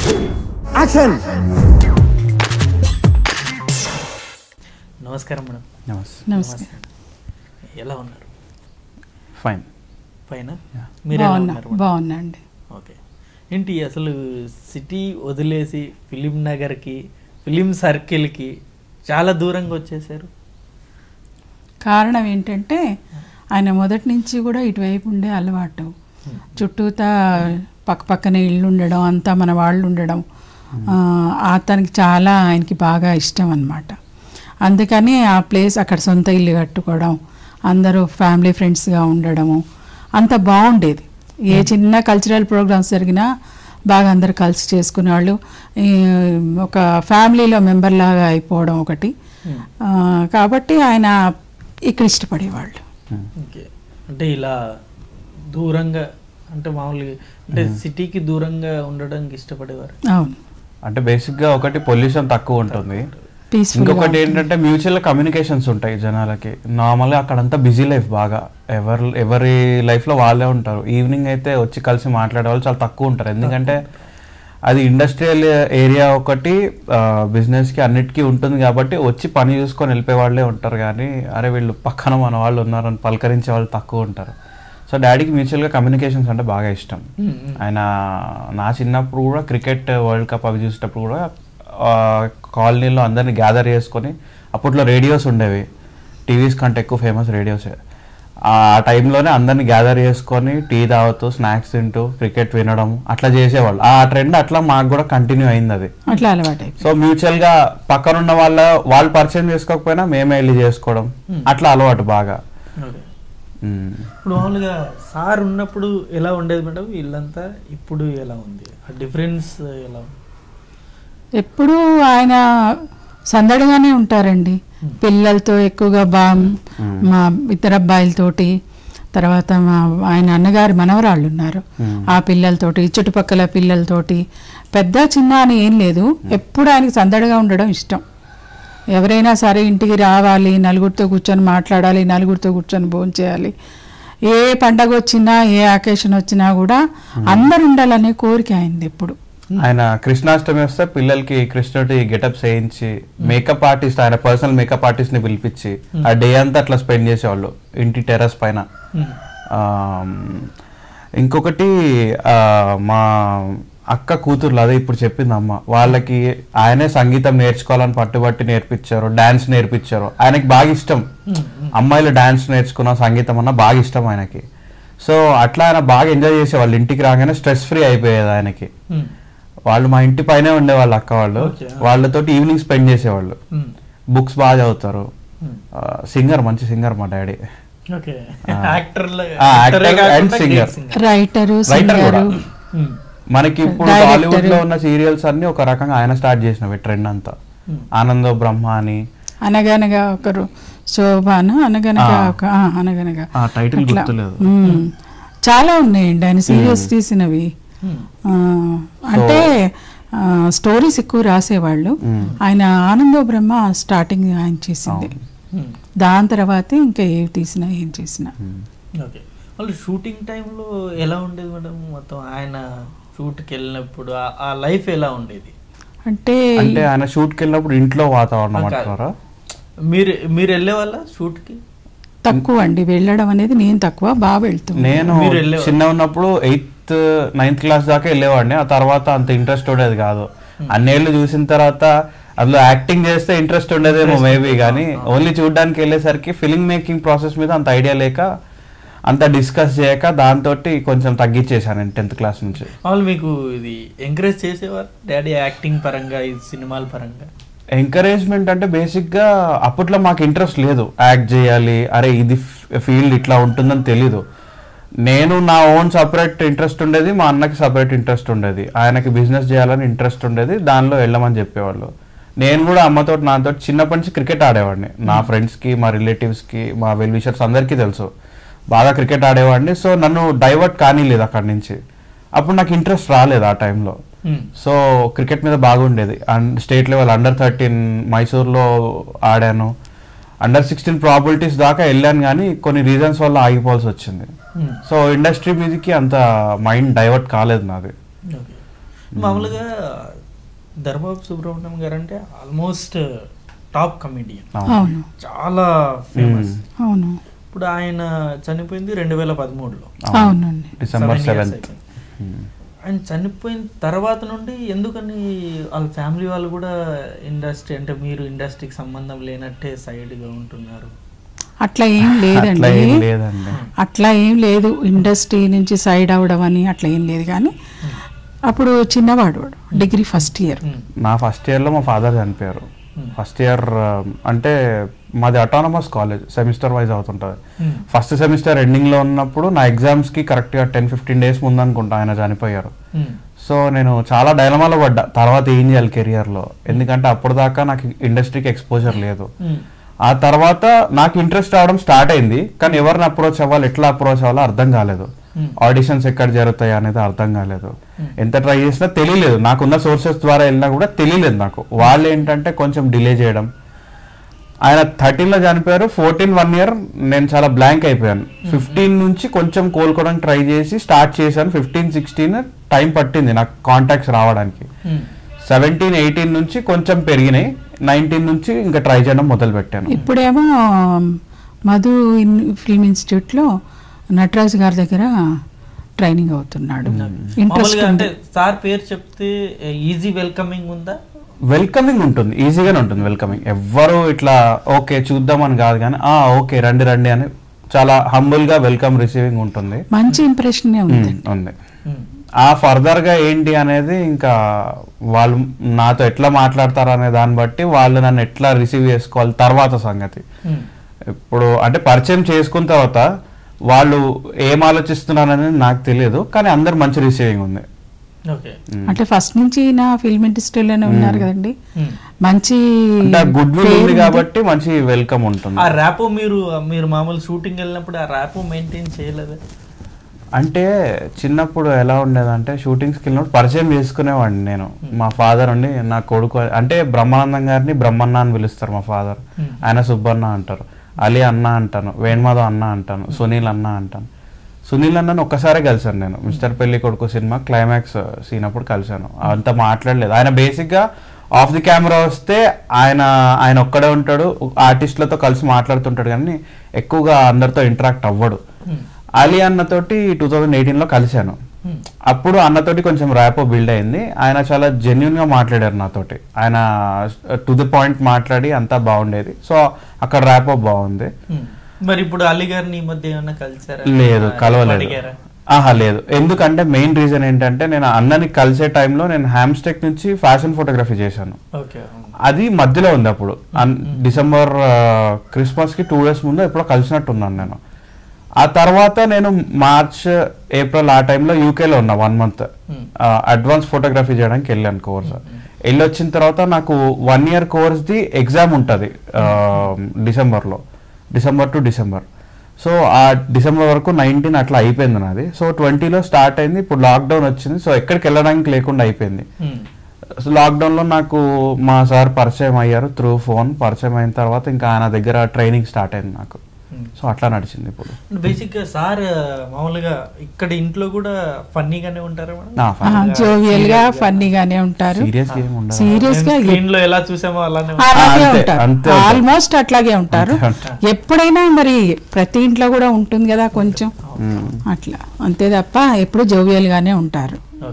Action నమస్కారం madam నమస్తే నమస్కారం ఎలా ఉన్నారు ఫైన్ పైన మీరు ఎలా బాగున్నా ఉన్నారు మేడం? బాగున్నా అండి ఓకే ఏంటి అసలు సిటీ వదిలేసి ఫిలిం నగర్కి ఫిలిం సర్కిల్కి చాలా దూరంగా వచ్చేసారు కారణం ఏంటంటే ఆయన మొదటి నుంచి కూడా ఇటువైపు ఉండే అలవాటు చుట్టూతా పక్క పక్కనే ఇల్లు ఉండడం అంతా మన వాళ్ళు ఉండడం ఆ, అతనికి చాలా ఆయనకి బాగా ఇష్టం అన్నమాట అందుకని ఆ ప్లేస్ అక్కడ సొంత ఇల్లు కట్టుకోవడం అందరూ ఫ్యామిలీ ఫ్రెండ్స్గా ఉండడము అంత బాగుండేది ఏ చిన్న కల్చరల్ ప్రోగ్రామ్స్ జరిగినా బాగా అందరు కలిసి చేసుకునేవాళ్ళు ఈ ఒక ఫ్యామిలీలో మెంబర్ లాగా అయిపోవడం ఒకటి ఆ, కాబట్టి ఆయన ఇక్కడ ఇష్టపడేవాళ్ళు ఓకే అంటే ఇలా దూరంగా అంటే మామూలుగా అంటే సిటీకి దూరంగా ఉండడానికి ఇష్టపడేవారు అవును అంటే బేసిక్గా ఒకటి పొల్యూషన్ తక్కువ ఉంటుంది పీస్ఫుల్ ఇంకొకటి ఏంటంటే మ్యూచువల్ కమ్యూనికేషన్స్ ఉంటాయి జనాలకి నార్మల్గా అక్కడంతా బిజీ లైఫ్ బాగా ఎవరు ఎవరి లైఫ్లో వాళ్ళే ఉంటారు ఈవినింగ్ అయితే వచ్చి కలిసి మాట్లాడే వాళ్ళు చాలా తక్కువ ఉంటారు ఎందుకంటే అది ఇండస్ట్రియల్ ఏరియా ఒకటి బిజినెస్కి అన్నిటికీ ఉంటుంది కాబట్టి వచ్చి పని చూసుకొని వెళ్ళిపోయే వాళ్ళే ఉంటారు కానీ అరే వీళ్ళు పక్కన మన వాళ్ళు ఉన్నారని పలకరించే వాళ్ళు తక్కువ ఉంటారు సో డాడీకి మ్యూచువల్గా కమ్యూనికేషన్స్ అంటే బాగా ఇష్టం ఆయన నా చిన్నప్పుడు కూడా క్రికెట్ వరల్డ్ కప్ అవి చూసేటప్పుడు కూడా ఆ, కాలనీలో అందరిని గ్యాదర్ చేసుకొని అప్పట్లో రేడియోస్ ఉండేవి టీవీస్ కంటే ఎక్కువ ఫేమస్ రేడియోసే ఆ టైంలోనే అందరిని గ్యాదర్ చేసుకొని టీ తాగుతూ స్నాక్స్ తింటూ క్రికెట్ వినడం అట్లా చేసేవాళ్ళు ఆ ట్రెండ్ అట్లా మాకు కూడా కంటిన్యూ అయింది అది అట్లా అలవాటు సో మ్యూచువల్ గా పక్కనున్న వాళ్ళ వాళ్ళు పరిచయం చేసుకోకపోయినా మేమే వెళ్ళి చేసుకోవడం అట్లా అలవాటు బాగా ఓకే మ్మ్. ఇప్పుడు మామూలుగా సార్ ఉన్నప్పుడు ఎలా ఉండేది మేడం ఇల్లంతా ఇప్పుడు ఎలా ఉంది ఆ డిఫరెన్స్ ఎలా ఉంది ఎప్పుడూ ఆయన సందడిగానే ఉంటారండి పిల్లలతో ఎక్కువగా బా మా ఇద్దరు అబ్బాయిలతోటి తర్వాత మా ఆయన అన్నగారి మనవరాళ్ళు ఉన్నారు ఆ పిల్లలతోటి చుట్టుపక్కల పిల్లలతోటి పెద్ద చిన్న అని ఏం లేదు ఎప్పుడు ఆయనకి సందడిగా ఉండడం ఇష్టం ఎవరైనా సరే ఇంటికి రావాలి నలుగురితో కూర్చొని మాట్లాడాలి నలుగురితో కూర్చొని భోజనం చేయాలి ఏ పండగ వచ్చినా ఏ అకేషన్ వచ్చినా కూడా అందరు ఉండాలనే కోరిక అయింది ఎప్పుడు ఆయన కృష్ణాష్టమి వస్తే పిల్లలకి కృష్ణుడి గెటప్స్ వేయించి మేకప్ ఆర్టిస్ట్ ఆయన పర్సనల్ మేకప్ ఆర్టిస్ట్ ని పిలిపించి ఆ డే అంతా అట్లా స్పెండ్ చేసేవాళ్ళు ఇంటి టెర్రస్ పైన ఆమ్, ఇంకొకటి ఆ, మా అక్క కూతుర్లు అదే ఇప్పుడు చెప్పింది అమ్మ వాళ్ళకి ఆయనే సంగీతం నేర్చుకోవాలని పట్టుబట్టి నేర్పించారు డాన్స్ నేర్పించారు ఆయనకి బాగా ఇష్టం అమ్మాయిలు డాన్స్ నేర్చుకున్న సంగీతం అన్న బాగా ఇష్టం ఆయనకి సో అట్లా ఆయన బాగా ఎంజాయ్ చేసేవాళ్ళు ఇంటికి రాగానే స్ట్రెస్ ఫ్రీ అయిపోయేది ఆయనకి వాళ్ళు మా ఇంటి పైనే ఉండేవాళ్ళు అక్క వాళ్ళు Okay. వాళ్ళతోటి ఈవినింగ్ స్పెండ్ చేసేవాళ్ళు బుక్స్ బాగా చదువుతారు సింగర్ మంచి సింగర్ మా డాడీ ఓకే ఆ. యాక్టర్ ఆ, actor and singer. Writer writer కూడా సింగరు మనకి ఇప్పుడు Director. హాలీవుడ్ లో ఉన్న సీరియల్స్ అన్ని ఒక రకంగా ఆయన స్టార్ట్ చేసినవి ట్రెండ్ అంతా ఆనందో బ్రహ్మ అని అనగనగా ఒకరు శోభాను అనగనగా ఆ. ఒక ఆ, అనగనగా ఆ టైటిల్ అట్లా. గుర్తులేదు మ్మ్. చాలా ఉన్నాయండి ఆయన సీరియల్స్ తీసినవి ఆ, అంటే స్టోరీస్ ఎక్కువ రాసేవాళ్ళు ఆయన ఆనందో బ్రహ్మ స్టార్టింగ్ ఆయన చేసింది దాని తర్వాతే ఇంకా ఏవి తీసినా ఏం చేసినా ఓకే వాళ్ళు షూటింగ్ టైంలో ఎలా ఉండేది మేడం మొత్తం ఆయన షూట్కి వెళ్ళినప్పుడు ఆ- ఆ లైఫ్ ఎలా ఉండేది అంటే అంటే ఆయన షూట్ కి వెళ్ళినప్పుడు ఇంట్లో వాతావరణం ఆ, కాదు. అంటారా మీరు మీరు వెళ్ళే వాళ్ళ షూట్కి తక్కువ అండి వెళ్ళడం అనేది నేను తక్కువ బాగా వెళ్తున్నాను నేను మీరు వెళ్ళేవారు? చిన్న ఉన్నప్పుడు ఎయిత్ నైన్త్ క్లాస్ దాకా వెళ్ళేవాడిని ఆ తర్వాత అంత ఇంట్రెస్ట్ ఉండేది కాదు అన్నేళ్ళు చూసిన తర్వాత అందులో యాక్టింగ్ చేస్తే ఇంట్రెస్ట్ ఉండేదేమో మేబీ కానీ ఓన్లీ చూడడానికి వెళ్ళేసరికి ఫిలిం మేకింగ్ ప్రాసెస్ మీద అంత ఐడియా లేక అంత డిస్కస్ చేయక దాంతో కొంచెం తగ్గించేశాను నేను టెన్త్ క్లాస్ నుంచి వాళ్ళు మీకు ఇది ఎంకరేజ్ చేసేవారు డాడీ యాక్టింగ్ పరంగా ఈ సినిమాల పరంగా ఎంకరేజ్మెంట్ అంటే బేసిక్గా అప్పట్లో మాకు ఇంట్రెస్ట్ లేదు యాక్ట్ చేయాలి అరే ఇది ఫీల్డ్ ఇట్లా ఉంటుందని తెలీదు నేను నా ఓన్ సపరేట్ ఇంట్రెస్ట్ ఉండేది మా అన్నకి సపరేట్ ఇంట్రెస్ట్ ఉండేది ఆయనకి బిజినెస్ చేయాలని ఇంట్రెస్ట్ ఉండేది దానిలో వెళ్ళమని చెప్పేవాళ్ళు నేను కూడా అమ్మతో నాతో చిన్నప్పటి నుంచి క్రికెట్ ఆడేవాడిని నా ఫ్రెండ్స్కి మా రిలేటివ్స్కి మా వెల్ విషర్స్ అందరికీ తెలుసు బాగా క్రికెట్ ఆడేవాడిని సో నన్ను డైవర్ట్ కానీలేదు అక్కడి నుంచి అప్పుడు నాకు ఇంట్రెస్ట్ రాలేదు ఆ టైంలో Hmm. సో క్రికెట్ మీద బాగుండేది and state level under thirteen మైసూర్లో ఆడాను అండర్ సిక్స్టీన్ ప్రాబిలిటీస్ దాకా వెళ్ళాను కానీ కొన్ని రీజన్స్ వల్ల ఆగిపోవాల్సి వచ్చింది Hmm. సో ఇండస్ట్రీ మీదకి అంత మైండ్ డైవర్ట్ కాలేదు నాది ఓకే మామూలుగా ధర్మబాబు సుబ్రహ్మణ్యం గారు అంటే ఆల్మోస్ట్ టాప్ కమెడియన్ అవును చాలా ఫేమస్ అవును ఇప్పుడు ఆయన చనిపోయింది రెండు వేల పదమూడులో అవునండి డిసెంబర్ Seven years సెవెంత్ అయిపోయింది. ఆయన చనిపోయిన తర్వాత నుండి ఎందుకని వాళ్ళ ఫ్యామిలీ వాళ్ళు కూడా ఇండస్ట్రీ అంటే మీరు ఇండస్ట్రీకి సంబంధం లేనట్టే సైడ్గా ఉంటున్నారు అట్లా ఏం అట్లా లేదండి ఏం లేదండి అట్లా ఏం లేదు ఇండస్ట్రీ నుంచి సైడ్ అవ్వడం అని అట్లా ఏం లేదు కానీ అప్పుడు చిన్నవాడు వాడు డిగ్రీ ఫస్ట్ ఇయర్ ఉమ్, నా ఫస్ట్ ఇయర్లో మా ఫాదర్ చనిపోయారు Hmm. ఫస్ట్ ఇయర్ అంటే మాది అటానమస్ కాలేజ్ సెమిస్టర్ వైజ్ అవుతుంటుంది ఉమ్, ఫస్ట్ సెమిస్టర్ ఎండింగ్లో ఉన్నప్పుడు నా ఎగ్జామ్స్కి కరెక్ట్గా టెన్ ఫిఫ్టీన్ డేస్ ముందు అనుకుంటా ఆయన చనిపోయారు ఉమ్, సో నేను చాలా డైలమాలో పడ్డా తర్వాత ఏం చేయాలి కెరియర్లో ఎందుకంటే అప్పుడు దాకా నాకు ఇండస్ట్రీకి ఎక్స్పోజర్ లేదు ఉమ్, ఆ తర్వాత నాకు ఇంట్రెస్ట్ రావడం స్టార్ట్ అయింది కానీ ఎవరిని అప్రోచ్ అవ్వాలి ఎట్లా అప్రోచ్ అవ్వాలో అర్థం కాలేదు ఉమ్, ఆడిషన్స్ ఎక్కడ జరుగుతాయి అనేది అర్థం కాలేదు Hmm. ఎంత ట్రై చేసినా తెలియలేదు నాకున్న సోర్సెస్ ద్వారా వెళ్ళినా కూడా తెలియలేదు నాకు వాళ్ళు ఏంటంటే కొంచెం డిలే చేయడం ఆయన థర్టీన్ లో చనిపోయారు ఫోర్టీన్ వన్ ఇయర్ నేను చాలా బ్లాంక్ అయిపోయాను ఫిఫ్టీన్ నుంచి కొంచెం కోలుకోవడానికి ట్రై చేసి స్టార్ట్ చేశాను ఫిఫ్టీన్ సిక్స్టీన్ టైం పట్టింది నాకు కాంటాక్ట్స్ రావడానికి ఉమ్, సెవెంటీన్ ఎయిటీన్ నుంచి కొంచెం పెరిగినాయి నైన్టీన్ నుంచి ఇంకా ట్రై చేయడం మొదలు పెట్టాను ఇప్పుడేమో మధు ఇన్ ఫిల్మ్ ఇన్స్టిట్యూట్లో నటరాజు గారి దగ్గర ట్రైనింగ్ అవుతున్నాడు ఇంట్రెస్ట్ మామూలుగా అంటే సార్ పేరు చెప్తే ఈజీ వెల్కమింగ్ ఉందా వెల్కమింగ్ ఉంటుంది ఈజీగానే ఉంటుంది వెల్కమింగ్ ఎవ్వరు ఇట్లా ఓకే చూద్దామని కాదు కానీ ఆ ఓకే రండి రండి అని చాలా హంబుల్ గా వెల్కమ్ రిసీవింగ్ ఉంటుంది మంచి ఇంప్రెషనే ఉంది ఉమ్, ఉంది ఉమ్, ఆ ఫర్దర్ గా ఏంటి అనేది ఇంకా వాళ్ళు నాతో ఎట్లా మాట్లాడతారు అనే దాన్ని బట్టి వాళ్ళు నన్ను ఎట్లా రిసీవ్ చేసుకోవాలి తర్వాత సంగతి ఉమ్, ఇప్పుడు అంటే పరిచయం చేసుకున్న తర్వాత వాళ్ళు ఏం ఆలోచిస్తున్నారు అనేది నాకు తెలియదు కానీ అందరు మంచి రిసీవింగ్ ఉంది ఓకే అంటే ఫస్ట్ నుంచి నా ఫిల్మ్ ఇండస్ట్రీలోనే ఉన్నారు కదండి ఉమ్. మంచి అంటే గుడ్ విల్ పేరు ఉంది ఉంది. కాబట్టి మంచి వెల్కమ్ ఉంటుంది ఆ ర్యాపో మీరు మీరు మామూలు షూటింగ్ వెళ్ళినప్పుడు ఆ ర్యాపో మెయింటైన్ చేయలేదు అంటే చిన్నప్పుడు ఎలా ఉండేదంటే షూటింగ్స్కి వెళ్ళినప్పుడు పరిచయం చేసుకునేవాడిని నేను మా ఫాదర్ ఉండి నా కొడుకు అంటే బ్రహ్మానందం గారిని బ్రహ్మన్న అని పిలుస్తారు మా ఫాదర్ Hmm. ఆయన సుబ్బన్న అంటారు అలీ అన్న అంటాను వేణుమాధవ్ అన్న అంటాను సునీల్ అన్న అంటాను సునీల్ అన్నను ఒక్కసారే కలిసాను నేను మిస్టర్ పెళ్లి కొడుకు సినిమా క్లైమాక్స్ సీన్ అప్పుడు కలిసాను అంత మాట్లాడలేదు ఆయన బేసిక్గా ఆఫ్ ది కెమెరా వస్తే ఆయన ఆయన ఒక్కడే ఉంటాడు ఆర్టిస్టులతో కలిసి మాట్లాడుతుంటాడు కానీ ఎక్కువగా అందరితో ఇంటరాక్ట్ అవ్వడు ఉమ్, అలీ అన్నతోటి టూ థౌజండ్ ఎయిటీన్లో కలిశాను ఉమ్, అప్పుడు అన్నతోటి కొంచెం ర్యాపో బిల్డ్ అయింది ఆయన చాలా జెన్యున్ గా మాట్లాడారు నాతోటి ఆయన టు ది పాయింట్ మాట్లాడి అంతా బాగుండేది సో అక్కడ ర్యాపో బాగుంది ఉమ్. మరి ఇప్పుడు అలీ గారిని ఈ మధ్య ఏమన్నా కలిసారా లేదు కలవలేదు అడిగారా ఆహా లేదు ఎందుకంటే మెయిన్ రీజన్ ఏంటంటే నేను అన్నని కలిసే టైంలో నేను హ్యామ్స్టెక్ నుంచి ఫ్యాషన్ ఫోటోగ్రఫీ చేశాను ఓకే అది మధ్యలో ఉంది అప్పుడు అన్- డిసెంబర్ క్రిస్మస్ కి టూ డేస్ ముందు ఎప్పుడో కలిసినట్టున్నాను నేను ఆ తర్వాత నేను మార్చ్ ఏప్రిల్ ఆ టైంలో యూకేలో ఉన్నా వన్ మంత్ ఉమ్, అడ్వాన్స్ ఫోటోగ్రఫీ చేయడానికి వెళ్ళాను కోర్స్ వెళ్ళి వచ్చిన తర్వాత నాకు వన్ ఇయర్ కోర్స్ది ఎగ్జామ్ ఉంటుంది డిసెంబర్లో డిసెంబర్ టు డిసెంబర్ సో ఆ డిసెంబర్ వరకు నైన్టీన్ అట్లా అయిపోయింది నాది సో ట్వంటీలో స్టార్ట్ అయింది ఇప్పుడు లాక్డౌన్ వచ్చింది సో ఎక్కడికి వెళ్ళడానికి లేకుండా అయిపోయింది ఉమ్, సో లాక్డౌన్లో నాకు మా సార్ పరిచయం అయ్యారు త్రూ ఫోన్ పరిచయం అయిన తర్వాత ఇంకా ఆయన దగ్గర ట్రైనింగ్ స్టార్ట్ అయింది నాకు ఉమ్. సో అట్లా నడిచింది ఇప్పుడు బేసిక్ గా సార్ మామూలుగా ఇక్కడ ఇంట్లో కూడా ఫన్నీగానే ఉంటారా జోవియల్ గా ఫన్నీగానే ఉంటారు సీరియస్ గేమ్ ఉండదు సీరియస్ గా స్క్రీన్ లో ఎలా చూసామో అలానే అలాగే అంతే, ఉంటారు అంతే ఉంటారు. ఆల్మోస్ట్ అట్లాగే ఉంటారు ఎప్పుడైనా మరి ప్రతి ఇంట్లో కూడా ఉంటుంది కదా కొంచెం మ్మ్. అట్లా అంతే తప్ప ఎప్పుడు జోవియల్ గానే ఉంటారు